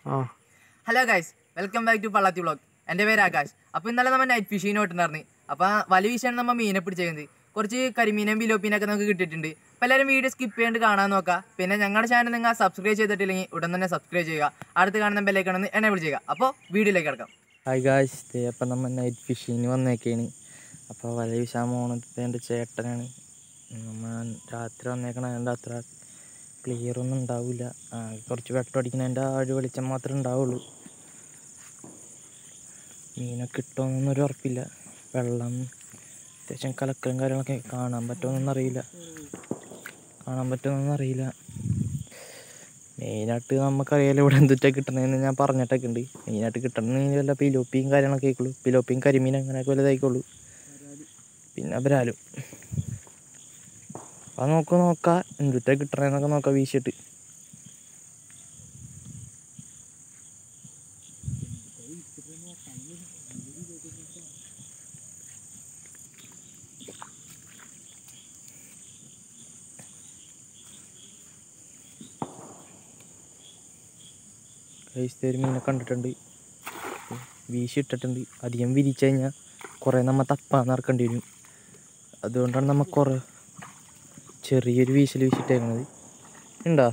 ആ hello guys welcome back to Pallathi vlog എൻ്റെ പേര് ആകാശ് അപ്പോൾ ഇന്നലെ നമ്മൾ നൈറ്റ് ഫിഷിങ്ങിന് പോയിട്ടുണ്ടായിരുന്നു അപ്പോൾ വലിയ വിഷയമാണ് നമ്മൾ മീനെ പിടിച്ചേക്കുന്നത് കുറച്ച് കരിമീനും ബിലോപ്പീനൊക്കെ നമുക്ക് കിട്ടിയിട്ടുണ്ട് അപ്പോൾ എല്ലാവരും വീഡിയോ സ്കിപ്പ് ചെയ്യാണ്ട് കാണാൻ നോക്കുക പിന്നെ ഞങ്ങളുടെ ചാനൽ നിങ്ങൾ സബ്സ്ക്രൈബ് ചെയ്തിട്ടില്ലെങ്കിൽ ഉടൻ തന്നെ സബ്സ്ക്രൈബ് ചെയ്യുക അടുത്ത് കാണുന്ന ബെല്ലേക്കാണെന്ന് എന്നെ വിളിച്ചേക്കുക അപ്പോൾ വീഡിയോയിലേക്ക് കിടക്കാം ഹായ് ഗായ്സ് ദേ അപ്പം നമ്മൾ നൈറ്റ് ഫിഷിങ്ങിന് വന്നേക്കാണ് അപ്പോൾ വല വീശാൻ പോണത് എൻ്റെ ചേട്ടനാണ് നമ്മൾ രാത്രി വന്നേക്കണ അത്ര ക്ലിയർ ഒന്നും ഉണ്ടാവില്ല ആ, കുറച്ച് വെട്ടം അടിക്കണതിൻ്റെ ആ ഒരു വെളിച്ചം മാത്രമേ ഉണ്ടാവുള്ളൂ മീനൊക്കെ കിട്ടുമെന്നൊന്നും ഒരു ഉറപ്പില്ല വെള്ളം അത്യാവശ്യം കലക്കലും കാര്യങ്ങളൊക്കെ കാണാൻ പറ്റുമെന്നൊന്നും അറിയില്ല കാണാൻ പറ്റുമെന്നൊന്നും അറിയില്ല മെയിനായിട്ട് നമുക്കറിയാലോ ഇവിടെ എന്തുറ്റാ കിട്ടണതെന്ന് ഞാൻ പറഞ്ഞിട്ടൊക്കെ ഉണ്ട് മെയിനായിട്ട് കിട്ടണമെങ്കിൽ വല്ല പിലോപ്പിയും കാര്യങ്ങളൊക്കെ ആയിക്കോളൂ പിലോപ്പിയും കരിമീൻ അങ്ങനെയൊക്കെ വലുതായിക്കോളൂ പിന്നെ ബരാലും അത് നോക്കുക നോക്കാം എന്തുറ്റാ കിട്ടണേന്നൊക്കെ നോക്കാം വീശിയിട്ട് കഴിച്ചത്തെ ഒരു മീനെ കണ്ടിട്ടുണ്ട് വീശി ഇട്ടിട്ടുണ്ട് അധികം വിരിച്ചു കഴിഞ്ഞാൽ കുറേ നമ്മൾ തപ്പാന്ന് ഇറക്കേണ്ടി വരും അതുകൊണ്ടാണ് നമ്മൾ കുറേ ചെറിയൊരു വീശൽ വീശിട്ടേക്കണത് ഉണ്ടോ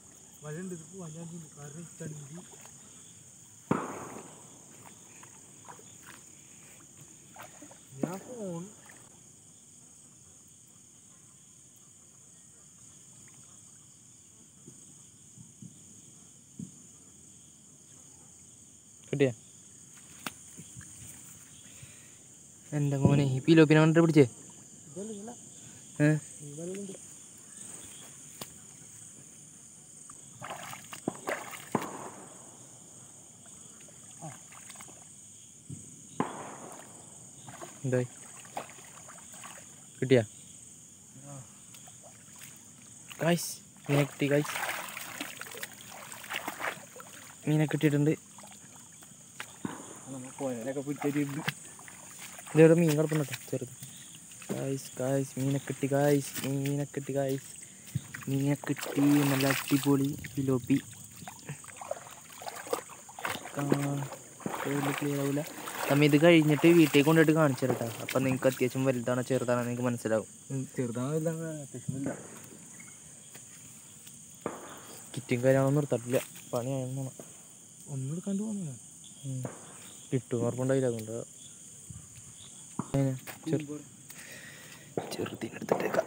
കിട്ടിയ എൻ്റെ മോനെ ഈ പിലോപ്പിനെ കണ്ടിട്ട് പിടിച്ചേ ഏ എന്തായി കിട്ടിയ ഗായ്സ് മീനെ കിട്ടി ഗായ്സ് മീനെ കിട്ടിയിട്ടുണ്ട് ഇതേടെ മീൻ കിടപ്പുണ്ട് കേട്ടോ ചെറുത് ഗായ്സ് ഗായ്സ് മീനെ കിട്ടി ഗായ്സ് മീനെ കിട്ടി ഗായ്സ് മീനെ കിട്ടി നല്ല അടിപൊളി ഫിലോപ്പി ക്ലിയർ ആവില്ല നമ്മ ഇത് കഴിഞ്ഞിട്ട് വീട്ടിൽ കൊണ്ടുപോയിട്ട് കാണിച്ചു തരട്ടാ അപ്പം നിങ്ങൾക്ക് അത്യാവശ്യം വലുതാണോ ചെറുതാണോ നിങ്ങൾക്ക് മനസ്സിലാവും കിറ്റും കാര്യങ്ങളൊന്നും നിർത്തട്ടില്ല പണിയായിരുന്നു ഒന്നും എടുക്കാണ്ട് പോന്നു കിട്ടും ഉറപ്പുണ്ടായില്ല അതുകൊണ്ട് അതിനെ ചെറു ചെറുതിനെടുത്തിട്ടേക്കാം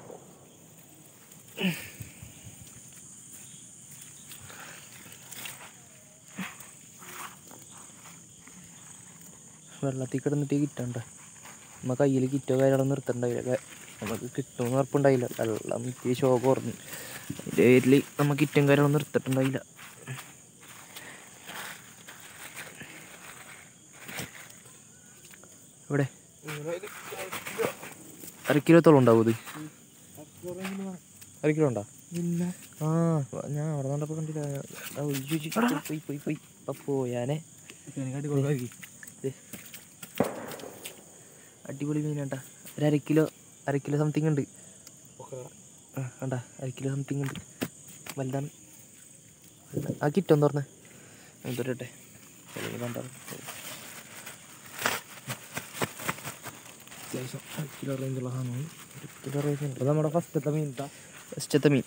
വെള്ളത്തിൽ കിടന്നിട്ട് കിട്ടണ്ട നമ്മ കയ്യിൽ കിറ്റോ കാര്യങ്ങളൊന്നും നിർത്തണ്ടായില്ല ക- നമുക്ക് കിട്ടുമെന്ന് ഉറപ്പുണ്ടായില്ല വെള്ളം ഇത്തിരി ശോകം കുറഞ്ഞു അതിൻ്റെ പേരിൽ നമുക്ക് കിറ്റും കാര്യങ്ങളൊന്നും നിർത്തിട്ടുണ്ടായില്ല ഇവിടെ അര കിലോത്തോളം ഉണ്ടാവും ഇത് അര കിലോ ഉണ്ടോ ഇല്ല ആ വ- ഞാൻ അവിടെ കണ്ടപ്പോൾ കണ്ടില്ല ആ, ഉയ്യ് ഉയ്യ് പോയി പോയി പോയി ഇപ്പം പോയാനെ ദേ. അടിപൊളി മീനാട്ടാ ഒരു അര കിലോ അര കിലോ സംതിങ് ഉണ്ട് ആ കണ്ടാ അര കിലോ സംതിങ് ഉണ്ട് വലുതാണ് വലുതാ. ആ കിറ്റൊന്ന് തുറന്നേ എന്തോട്ടെ കണ്ടാ അത്യാവശ്യം അര കിലോ റേഞ്ചുള്ള സാധനമാണ് ഒരു കിലോ റേഞ്ച് ഉണ്ട് നമ്മുടെ ഫസ്റ്റത്തെ മീൻ ട്ടാ. ഫസ്റ്റത്തെ മീൻ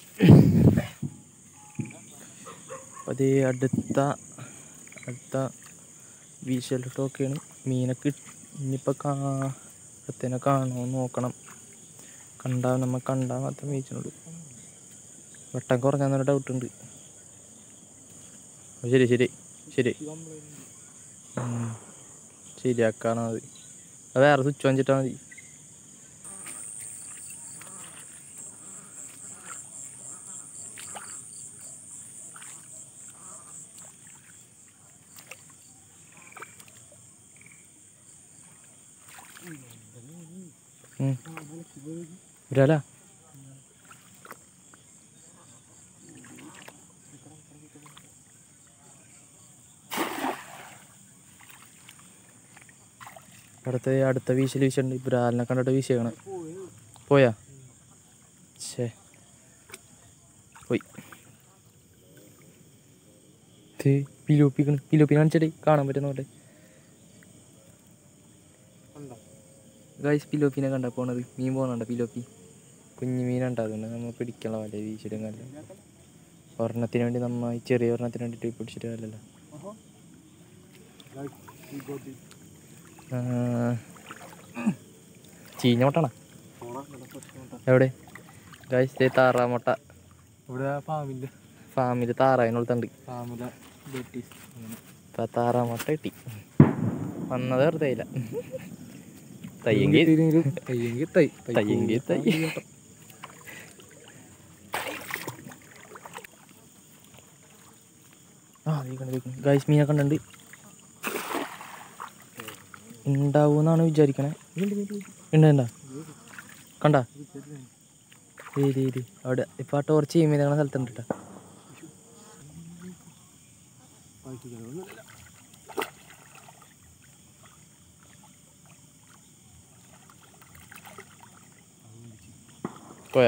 അത് അടുത്ത അടുത്ത വീശലിട്ടൊക്കെയാണ് മീനൊക്കെ ഇനിയിപ്പോൾ കാ അടുത്തന്നെ കാണുമോ നോക്കണം കണ്ടാൽ നമ്മൾ കണ്ടാൽ മാത്രം വീശിനുള്ളൂ വെട്ടം കുറഞ്ഞാന്നൊരു ഡൗട്ട് ഉണ്ട് ഓ, ശരി ശരി ശരി ഉം. ശരിയാക്കാണത് അത് വേറെ സ്വിച്ച് വാങ്ങിച്ചിട്ടാൽ മതി ഉം. വരാലാ അടുത്ത അടുത്ത വീശൽ വീശുണ്ട് ബ്രാലിനെ കണ്ടിട്ട് വീശിയാണ് പോയാ ഛേ പോയി ഇത് പിലോപ്പിക്കണ് പിലോപ്പി കാണിച്ചിട്ട് കാണാൻ പറ്റുന്നോട്ടെ ഗൈസ് പിലോപ്പിനെ കണ്ട പോണത് മീൻ പോകണുണ്ട് പിലോപ്പി കുഞ്ഞു മീനുണ്ടാകുന്നുണ്ട് നമ്മൾ പിടിക്കണം വല്ല വീശിടും കല്ല ഒരെണ്ണത്തിന് വേണ്ടി നമ്മ ഈ ചെറിയ ഒരെണ്ണത്തിന് വേണ്ടിയിട്ട് പിടിച്ചിട്ട് കല്ലല്ലോ ചീഞ്ഞ മുട്ടണ എവിടെ ഗൈസ് ദേ താറാമുട്ട ഇവിടെ ഫാമിന്റെ ഫാമിൽ താറാവിനുള്ളതുണ്ട് ഫാമിലെ ബെറ്റീസ് ഇപ്പം താറാമുട്ട കിട്ടി വന്നത് വെറുതെ ഇല്ല തയ്യെങ്കിൽ തയ്യെങ്കിൽ തൈ തയ്യെങ്കിൽ തൈ ആ ഗൈസ് മീനെ കണ്ടുണ്ട് ഉണ്ടാവൂന്നാണ് വിചാരിക്കണേ ഉണ്ട് ഉണ്ടാ കണ്ട ഏരി ഏരി അവിടെ ഇപ്പൊ ആ ടോർച്ച് ചെയ്യുമ്പോൾ ഇതങ്ങനെ സ്ഥലത്തുണ്ട് കേട്ടോ പോയാ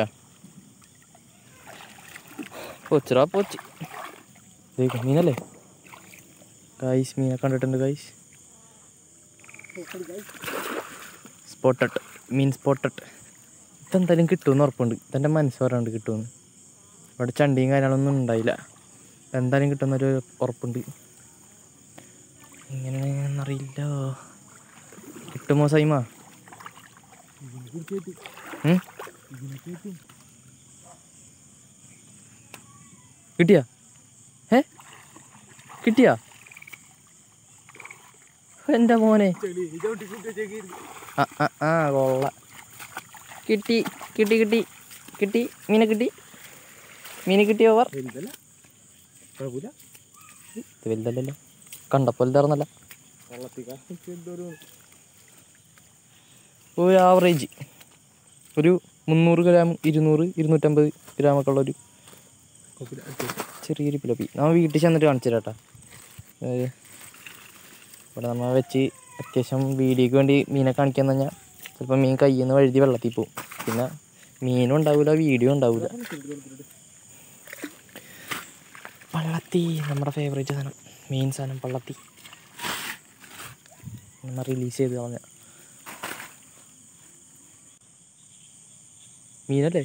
പോച്ചറാ പോച്ച് ദേ മീനല്ലേ ഗൈസ് മീനെ കണ്ടിട്ടുണ്ട് ഗൈസ് സ്പോട്ടട്ട് മീൻ സ്പോട്ടട്ട് ഇതെന്തായാലും കിട്ടുമെന്ന് ഉറപ്പുണ്ട് ഇതെൻ്റെ മനസ്സ് പറയാണ്ട് കിട്ടുമെന്ന് ഇവിടെ ചണ്ടിയും കാര്യങ്ങളൊന്നും ഉണ്ടായില്ല എന്തായാലും കിട്ടുമെന്നൊരു ഉറപ്പുണ്ട് എങ്ങനെയാണെന്നറിയില്ല കിട്ടുമോ സൈമ ഉം? കിട്ടിയാ ഏ കിട്ടിയാ എൻ്റെ മോനെ ആ ആ ആ കൊള്ള കിട്ടി കിട്ടി കിട്ടി കിട്ടി മീനെ കിട്ടി മീനെ കിട്ടി ഓവർ വലുതല്ല കുഴപ്പമില്ല ഇത് വലുതല്ലല്ലോ കണ്ടപ്പോൾ വലുതാർന്നല്ല വെള്ളത്തിക്ക എന്തോരം ഒരു ആവറേജ് ഒരു മുന്നൂറ് ഗ്രാം ഇരുന്നൂറ് ഇരുന്നൂറ്റമ്പത് ഗ്രാമൊക്കെ ഉള്ള ഒരു കുഴപ്പമില്ല അത്യാവശ്യം ചെറിയൊരു പിലപ്പി നമ്മൾ വീട്ടിൽ ചെന്നിട്ട് കാണിച്ചു തരാം കേട്ടോ അതായത് ഇവിടെ നമ്മൾ വെച്ച് അത്യാവശ്യം വീഡിയോക്ക് വേണ്ടി മീനെ കാണിക്കാന്ന് പറഞ്ഞാൽ ചിലപ്പോൾ മീൻ കയ്യിൽ നിന്ന് വഴുതി വെള്ളത്തിൽ പോകും പിന്നെ മീനും ഉണ്ടാവില്ല വീഡിയോ ഉണ്ടാവില്ല പള്ളത്തി നമ്മുടെ ഫേവറേറ്റ് സാധനം മെയിൻ സാധനം പള്ളത്തി നമ്മൾ റിലീസ് ചെയ്ത് കളഞ്ഞ മീനല്ലേ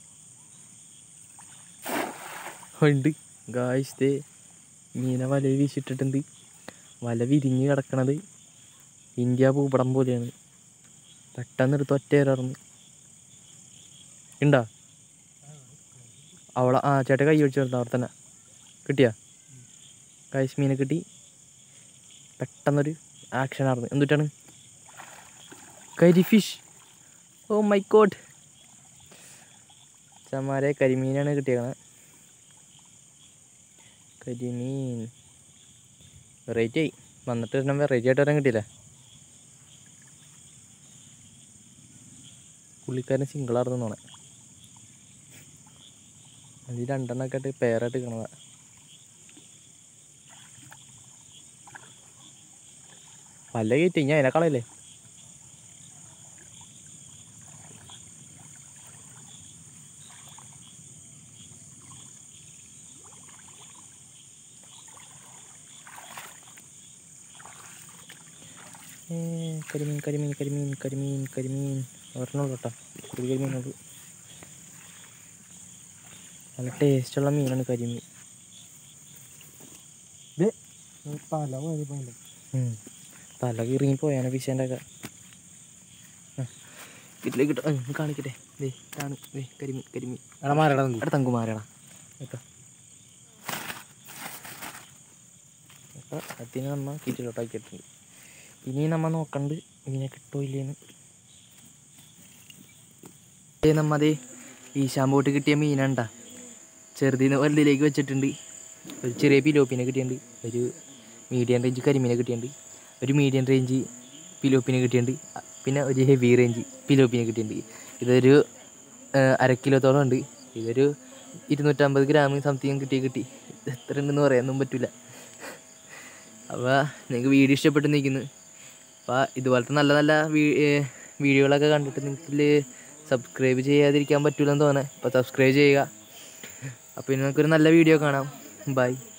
ഉണ്ട് ഗായ്സ് ദേ മീനെ വല വീശിട്ടിട്ടുണ്ട് വല വിരിഞ്ഞ് കിടക്കണത് ഇന്ത്യ ഭൂപടം പോലെയാണ് പെട്ടെന്ന് എടുത്ത് ഒറ്റ ഇറങ്ങി ഉണ്ടാ അവളെ ആ ചേട്ടൻ കൈ ഒഴിച്ചു അവിടെ തന്നെ കിട്ടിയാ ഗായ്സ് മീനെ കിട്ടി പെട്ടെന്നൊരു ആക്ഷൻ ആയിരുന്നു എന്തുട്ടാണ് കരി ഫിഷ് ഓ മൈ കോഡ് ചമാരെ കരിമീനാണ് കിട്ടിയേക്കണത് കരിമീൻ വെറൈറ്റി ആയി വന്നിട്ട് ഒരെണ്ണം വെറൈറ്റി ആയിട്ട് വരാൻ കിട്ടിയില്ലേ പുള്ളിക്കാരൻ സിംഗിളായിരുന്നു തോണേ അത് ഈ രണ്ടെണ്ണമൊക്കെ ആയിട്ട് പെയറായിട്ട് കിണതാ പല കയറ്റി ഞാൻ അതിനെക്കാളല്ലേ ഏ, കരിമീൻ കരിമീൻ കരിമീൻ കരിമീൻ കരിമീൻ ഒരെണ്ണുള്ളൂ കേട്ടോ ഒരു കരിമീനുള്ളൂ നല്ല ടേസ്റ്റുള്ള മീനാണ് കരിമീൻ തല പോലെ പോലെ ഉം. തല കീറിങ്ങി പോയാണ് ഫിഷേൻ്റെ ഒക്കെ ഇതിലേക്ക് കിട്ടും ഉം, കാണിക്കട്ടെ ദേ ഇതാണ് ദേ കരിമീൻ കരിമീൻ എടാ മാരടാ നമുക്ക് അവിടെ തങ്കുമാരാടാ കേട്ടോ അപ്പോൾ അതിന് നമ്മ കിറ്റിലോട്ടാക്കിയിട്ടുണ്ട് ഇനി നമ്മ നോക്കണ്ട് ഇതിനെ കിട്ടോ ഇല്ലേന്ന് ഏ നമ്മതേ ഈശാമ്പോട്ട് കിട്ടിയ മീനണ്ട ചെറുതിന് വലുതിലേക്ക് വെച്ചിട്ടുണ്ട് ഒരു ചെറിയ പിലോപ്പിനെ കിട്ടിയിട്ടുണ്ട് ഒരു മീഡിയം റേഞ്ച് കരിമീനെ കിട്ടിയിട്ടുണ്ട് ഒരു മീഡിയം റേഞ്ച് പിലോപ്പിനെ കിട്ടിയിട്ടുണ്ട് അ- പിന്നെ ഒരു ഹെവി റേഞ്ച് പിലോപ്പിനെ കിട്ടിയിട്ടുണ്ട് ഇതൊരു ഏഹ്, അര കിലോത്തോളം ഉണ്ട് ഇതൊരു ഇരുന്നൂറ്റമ്പത് ഗ്രാം സംതിങ് കിട്ടി കിട്ടി ഇത് എത്ര ഉണ്ടെന്ന് പറയാനൊന്നും പറ്റില്ല അപ്പോൾ നിങ്ങൾക്ക് വീഡിയോ ഇഷ്ടപ്പെട്ട് നിൽക്കുന്നു അപ്പോൾ ഇതുപോലത്തെ നല്ല നല്ല വീ- ഏഹ്, വീഡിയോകളൊക്കെ കണ്ടിട്ട് നിങ്ങൾക്ക് സബ്സ്ക്രൈബ് ചെയ്യാതിരിക്കാൻ പറ്റില്ലെന്ന് തോന്നുന്നത് അപ്പോൾ സബ്സ്ക്രൈബ് ചെയ്യുക അപ്പോൾ ഇനി നമുക്കൊരു നല്ല വീഡിയോ കാണാം ബൈ